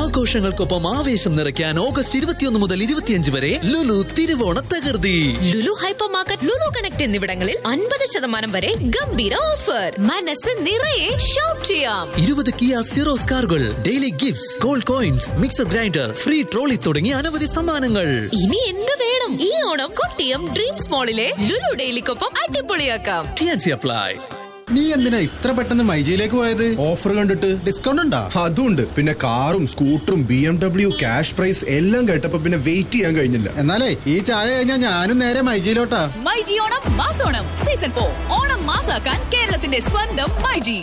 ആഘോഷങ്ങൾക്കൊപ്പം ആവേശം നിറയ്ക്കാൻ ഓഗസ്റ്റ് ഇരുപത്തിയൊന്ന് മുതൽ ഇരുപത്തിയഞ്ച് വരെ ലുലു തിരുവോണ തകർത്തി Lulu hypermarket Lulu connect എന്നിവിടങ്ങളിൽ അൻപത് ശതമാനം വരെ ഗംഭീര ഓഫർ മനസ്സ് നിറയെ ഷോപ്പ് ചെയ്യാം ഇരുപത് കിയ സീറോസ് കാറുകൾ daily gifts gold coins mixer grinder free trolley തുടങ്ങിയ അനവധി സമ്മാനങ്ങൾ ഇനി എന്ത് വേണം ഈ ഓണം കൊട്ടിയം ഡ്രീംസ് മോളിലെ ലുലു ഡെയിലിക്കൊപ്പം അടിപൊളിയാക്കാം ടിയാൻസി അപ്ലൈ നീ എന്തിനാ ഇത്ര പെട്ടെന്ന് മൈജിയിലേക്ക് പോയത് ഓഫർ കണ്ടിട്ട് ഡിസ്കൗണ്ട് ഉണ്ടാ അതുണ്ട് പിന്നെ കാറും സ്കൂട്ടറും B M W cash prize എല്ലാം കേട്ടപ്പോ പിന്നെ വെയിറ്റ് ചെയ്യാൻ കഴിഞ്ഞില്ല എന്നാലേ ഈ ചായ കഴിഞ്ഞാൽ ഞാനും നേരെ മൈജിയിലോട്ടാ മൈജി ഓണം മാസോണം സീസൺ ഫോർ ഓണം മാസാക്കാൻ കേരളത്തിന്റെ സ്വന്തം മൈജി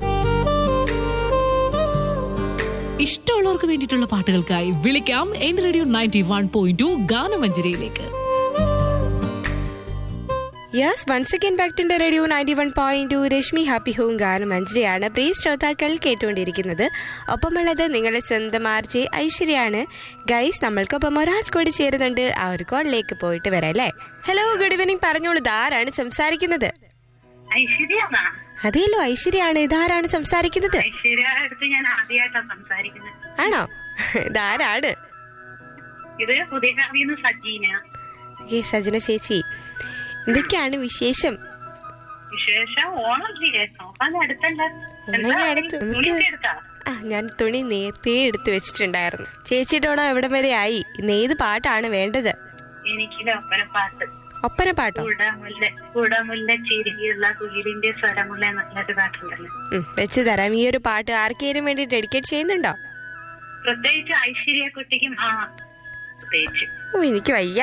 ഇഷ്ടമുള്ളവർക്ക് വേണ്ടിയിട്ടുള്ള പാട്ടുകൾക്കായി വിളിക്കാം എന്റെ radio ninety one point two ഗാനമഞ്ജരിയിലേക്ക് yes once again back to radio ninety one point two Rashmi happy home ഗാനം മഞ്ജരിയാണ് പ്രിയ ശ്രോതാക്കൾ കേട്ടുകൊണ്ടിരിക്കുന്നത് ഒപ്പമുള്ളത് നിങ്ങളുടെ സ്വന്തം ആർജെ ഐശ്വര്യാണ് ഗൈസ് നമ്മൾക്കൊപ്പം ഒരാൾ കൂടി ചേരുന്നുണ്ട് ആ ഒരു കോളിലേക്ക് പോയിട്ട് വരാം അല്ലേ ഹലോ ഗുഡ് ഈവനിങ് പറഞ്ഞോളൂ ഇതാരാണ് സംസാരിക്കുന്നത് ഐശ്വര്യാണോ അതെയല്ലോ ഐശ്വര്യാണ് ഇതാരാണ് സംസാരിക്കുന്നത് ഐശ്വര്യ അടുത്ത് ഞാൻ ആദ്യമായിട്ടാണ് സംസാരിക്കുന്നത് ആണോ ഇതാരാണ് ഇത് പുതിയകാവിന്ന് സജീന ഓക്കെ സജന ചേച്ചി എന്തൊക്കെയാണ് വിശേഷം വിശേഷം ഓണമില്ലേ നോക്കാൻ അടുത്തല്ല ഓണം ഇനി അടുത്ത്. നമുക്ക് എടുത്താ ആ ഞാൻ തുണി നേരത്തെ എടുത്തു വെച്ചിട്ടുണ്ടായിരുന്നു ചേച്ചിയുടെ ഓണം എവിടം വരെ ആയി ഇന്ന് ഏത് പാട്ടാണ് വേണ്ടത് എനിക്കിത് ഒപ്പനപ്പാട്ട് ഒപ്പന പാട്ടോ കുടമുല്ല കുടമുല്ല ചിരിയുള്ള കുയിലിന്റെ സ്വരമുള്ള നല്ലൊരു പാട്ടുണ്ടല്ലോ ഉം, വെച്ച് തരാം ഈ ഒരു പാട്ട് ആർക്കെങ്കിലും വേണ്ടി ഡെഡിക്കേറ്റ് ചെയ്യുന്നുണ്ടോ പ്രത്യേകിച്ച് ഐശ്വര്യ കുട്ടിക്കും ആ പ്രത്യേകിച്ച് ഓ, എനിക്ക് വയ്യ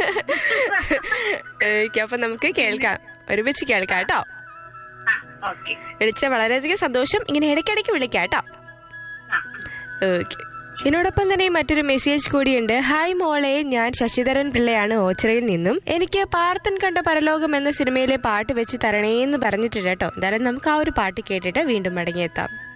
ഓക്കെ അപ്പൊ നമുക്ക് കേൾക്കാം ഒരുമിച്ച് കേൾക്കാം കേട്ടോ ആ ഓക്കെ വിളിച്ച വളരെയധികം സന്തോഷം ഇങ്ങനെ ഇടയ്ക്കിടയ്ക്ക് വിളിക്കാം കേട്ടോ ആ ഓക്കെ ഇതിനോടൊപ്പം തന്നെ മറ്റൊരു മെസ്സേജ് കൂടിയുണ്ട് ഹായ് മോളെ ഞാൻ ശശിധരൻ പിള്ളയാണ് ഓച്ചിറയിൽ നിന്നും എനിക്ക് പാർത്തൻ കണ്ട പരലോകം എന്ന സിനിമയിലെ പാട്ട് വെച്ച് തരണേ എന്ന് പറഞ്ഞിട്ടുണ്ട് കേട്ടോ എന്തായാലും നമുക്ക് ആ ഒരു പാട്ട് കേട്ടിട്ട് വീണ്ടും മടങ്ങിയെത്താം